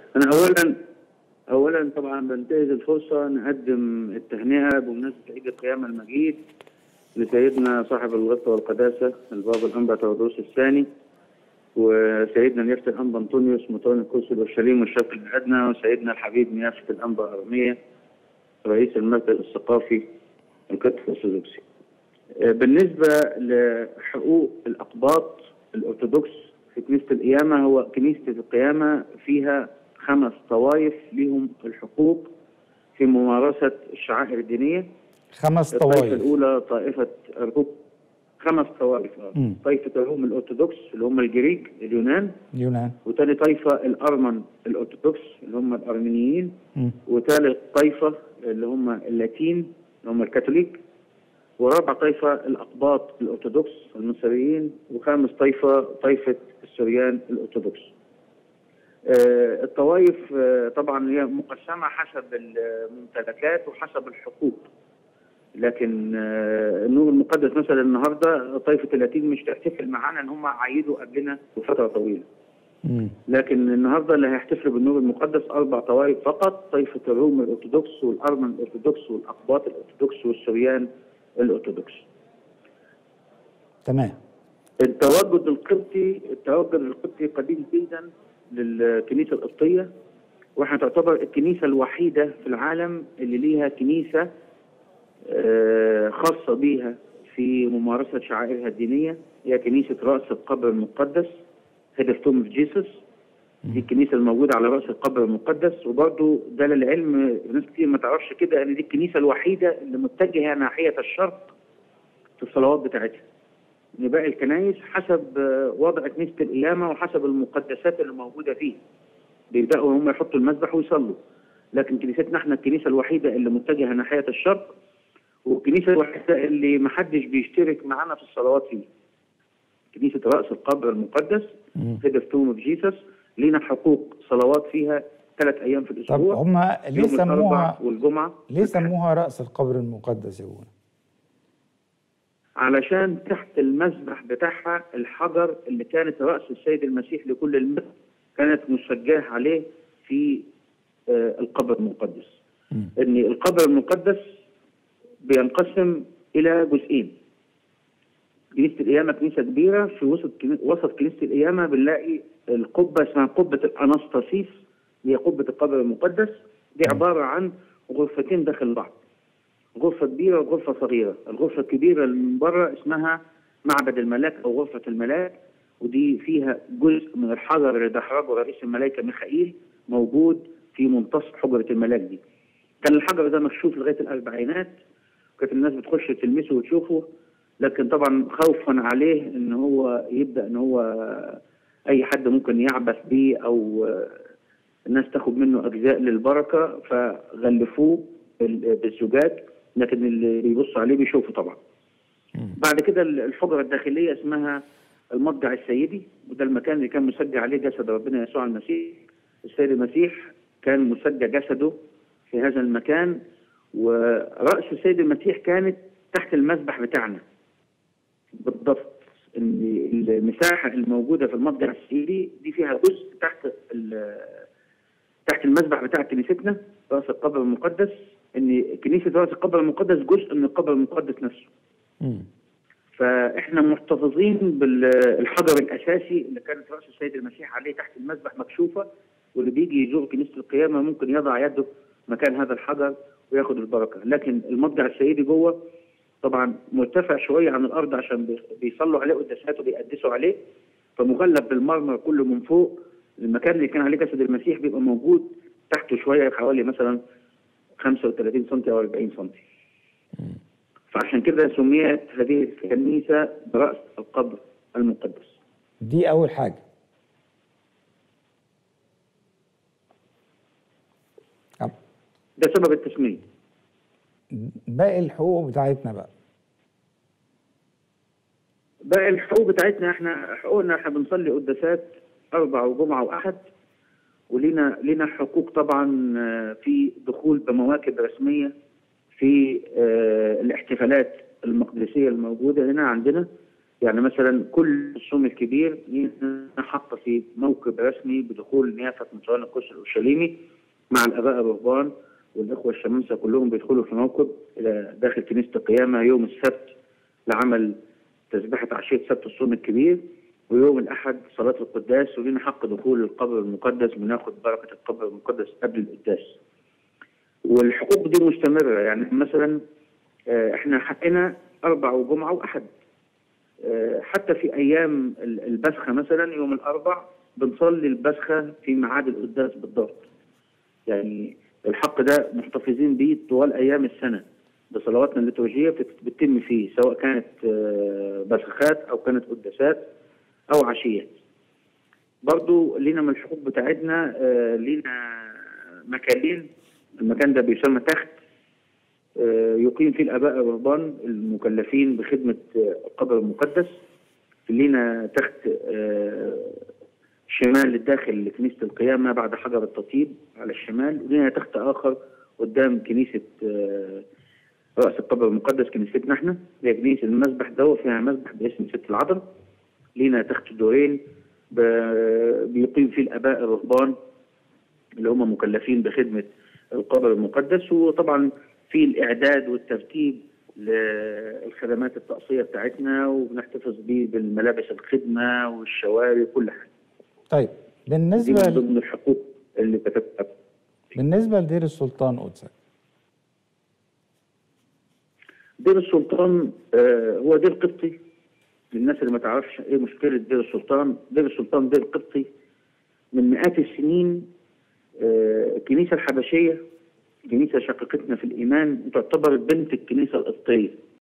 أنا أولا أولا طبعا بنتهز الفرصة نقدم التهنئة بمناسبة عيد القيامة المجيد لسيدنا صاحب الغطة والقداسة البابا الأنبا تودروس الثاني وسيدنا نيافة الأنبا أنطونيوس مطون القدس الأورشليم والشرق الأدنى وسيدنا الحبيب نيافة الأنبا أرمية رئيس المركز الثقافي القدس الأرثوذكسي. آه، بالنسبة لحقوق الأقباط الأرثوذكس في كنيسة القيامة هو كنيسة القيامة فيها خمس طوائف لهم الحقوق في ممارسة الشعائر الدينية خمس الطائفة طوائف الأولى طائفة الروم خمس طوائف آه. مم. طائفة الروم الأرثوذكس اللي هم الجريك اليونان يونان وتاني طائفة الأرمن الأرثوذكس اللي هم الأرمينيين مم. وثالث طائفة اللي هم اللاتين اللي هم الكاثوليك ورابع طائفة الأقباط الأرثوذكس المصريين وخامس طائفة طائفة السوريان الأرثوذكس آه، الطوائف آه، طبعا هي مقسمة حسب الممتلكات وحسب الحقوق لكن آه، النور المقدس مثلا النهارده طائفة اللاتين مش تحتفل معانا ان هم عيدوا قبلنا بفترة طويلة مم. لكن النهارده اللي هيحتفلوا بالنور المقدس اربع طوائف فقط طائفه الروم الارثوذكس والارمن الارثوذكس والاقباط الارثوذكس والسوريان الارثوذكس. تمام التواجد القبطي التواجد القبطي قديم جدا للكنيسه القبطيه واحنا تعتبر الكنيسه الوحيده في العالم اللي ليها كنيسه آه، خاصه بيها في ممارسه شعائرها الدينيه هي كنيسه راس القبر المقدس هيد اوف توم اوف جيسس دي الكنيسه الموجوده على راس القبر المقدس وبرضه ده للعلم ناس كتير ما تعرفش كده ان دي الكنيسه الوحيده اللي متجهه ناحيه الشرق في الصلوات بتاعتها. ان باقي الكنائس حسب آه، وضع كنيسه القيامه وحسب المقدسات اللي موجوده فيه. بيبداوا هم يحطوا المذبح ويصلوا. لكن كنيستنا احنا الكنيسه الوحيده اللي متجهه ناحيه الشرق والكنيسه الوحيده اللي محدش بيشترك معانا في الصلوات فيه. كنيسه راس القبر المقدس مم. هيد اوف توم اوف جيسس لينا حقوق صلوات فيها ثلاث ايام في طب الاسبوع هم ليه يوم الاربعاء سموها والجمعه ليه سموها رأس القبر المقدس يا ابونا؟ علشان تحت المذبح بتاعها الحجر اللي كانت راس السيد المسيح لكل المسجد كانت مسجاه عليه في آه، القبر المقدس مم. ان القبر المقدس بينقسم الى جزئين كنيسه القيامه كنيسه كبيره في وسط كني- وسط كنيسه القيامه بنلاقي القبه اسمها قبه الاناستاسيس هي قبه القبر المقدس دي عباره عن غرفتين داخل بعض غرفه كبيره وغرفه صغيره الغرفه الكبيره اللي من بره اسمها معبد الملاك او غرفه الملاك ودي فيها جزء من الحجر اللي دحرجه رئيس الملائكه ميخائيل موجود في منتصف حجره الملاك دي كان الحجر ده مكشوف لغايه الاربعينات كانت الناس بتخش تلمسه وتشوفه لكن طبعا خوفا عليه ان هو يبدا ان هو اي حد ممكن يعبث بيه او الناس تاخد منه اجزاء للبركه فغلفوه بال- بالزجاج لكن اللي بيبص عليه بيشوفه طبعا. بعد كده الحجره الداخليه اسمها المضجع السيدي وده المكان اللي كان مسجل عليه جسد ربنا يسوع المسيح. السيد المسيح كان مسجل جسده في هذا المكان ورأس السيد المسيح كانت تحت المذبح بتاعنا بالضبط ان المساحه الموجوده في المضجع السيدي دي فيها جزء تحت ال- تحت المذبح بتاع كنيستنا راس القبر المقدس ان كنيسه راس القبر المقدس جزء من القبر المقدس نفسه مم. فاحنا محتفظين بالحجر الاساسي اللي كانت راس السيد المسيح عليه تحت المذبح مكشوفه واللي بيجي يزور كنيسه القيامه ممكن يضع يده مكان هذا الحجر وياخد البركه لكن المضجع السيدي جوه طبعا مرتفع شويه عن الارض عشان بي- بيصلوا عليه قداسات وبيقدسوا عليه فمغلف بالمرمر كله من فوق المكان اللي كان عليه جسد المسيح بيبقى موجود تحته شويه حوالي مثلا 35 سم او 40 سم فعشان كده سميت هذه الكنيسه براس القبر المقدس دي أول حاجة طب ده سبب التسميه باقي الحقوق بتاعتنا بقى باقي الحقوق بتاعتنا احنا حقوقنا احنا بنصلي قداسات اربع وجمعه واحد ولينا لينا حقوق طبعا آه، في دخول بمواكب رسميه في آه، الاحتفالات المقدسيه الموجوده هنا عندنا يعني مثلا كل الصوم الكبير لينا حق في موكب رسمي بدخول نيافه مطران القدس الاورشليمي مع الاباء الرهبان والاخوه الشمامسه كلهم بيدخلوا في موكب الى داخل كنيسه القيامه يوم السبت لعمل تسبيحه عشيه سبت الصوم الكبير ويوم الاحد صلاه القداس ولينا حق دخول القبر المقدس بناخد بركه القبر المقدس قبل القداس. والحقوق دي مستمره يعني مثلا آه، احنا حقنا اربع وجمعه واحد. آه، حتى في ايام ال- البسخه مثلا يوم الاربع بنصلي البسخه في ميعاد القداس بالضبط. يعني الحق ده محتفظين بيه طوال ايام السنه بصلواتنا الليتورجيه بتت- بتتم فيه سواء كانت آه، بسخات او كانت قداسات او عشيات. برضو لينا من الحقوق بتاعتنا آه، لينا مكانين المكان ده بيسمى تخت آه، يقيم فيه الاباء الرهبان المكلفين بخدمه آه، القبر المقدس لينا تخت آه، شمال الداخل لكنيسه القيامه بعد حجر التطيب على الشمال ولينا تخت اخر قدام كنيسه آه، راس القبر المقدس كنيستنا احنا هي كنيسه المسبح ده فيها مسبح باسم ست العذراء لينا تخت دورين ب- بيقيم فيه الاباء الرهبان اللي هم مكلفين بخدمه القبر المقدس وطبعا في الاعداد والترتيب للخدمات الطقسيه بتاعتنا وبنحتفظ بيه بالملابس الخدمه والشوارع وكل حاجه طيب دي بالنسبه من ل... ضمن الحقوق اللي كتبتها بالنسبه لدير السلطان قدسك دير السلطان آه، هو دير قبطي للناس اللي ما تعرفش ايه مشكله دير السلطان دير السلطان دير قبطي من مئات السنين آه، الكنيسه الحبشيه كنيسه شقيقتنا في الايمان وتعتبر بنت الكنيسه القبطيه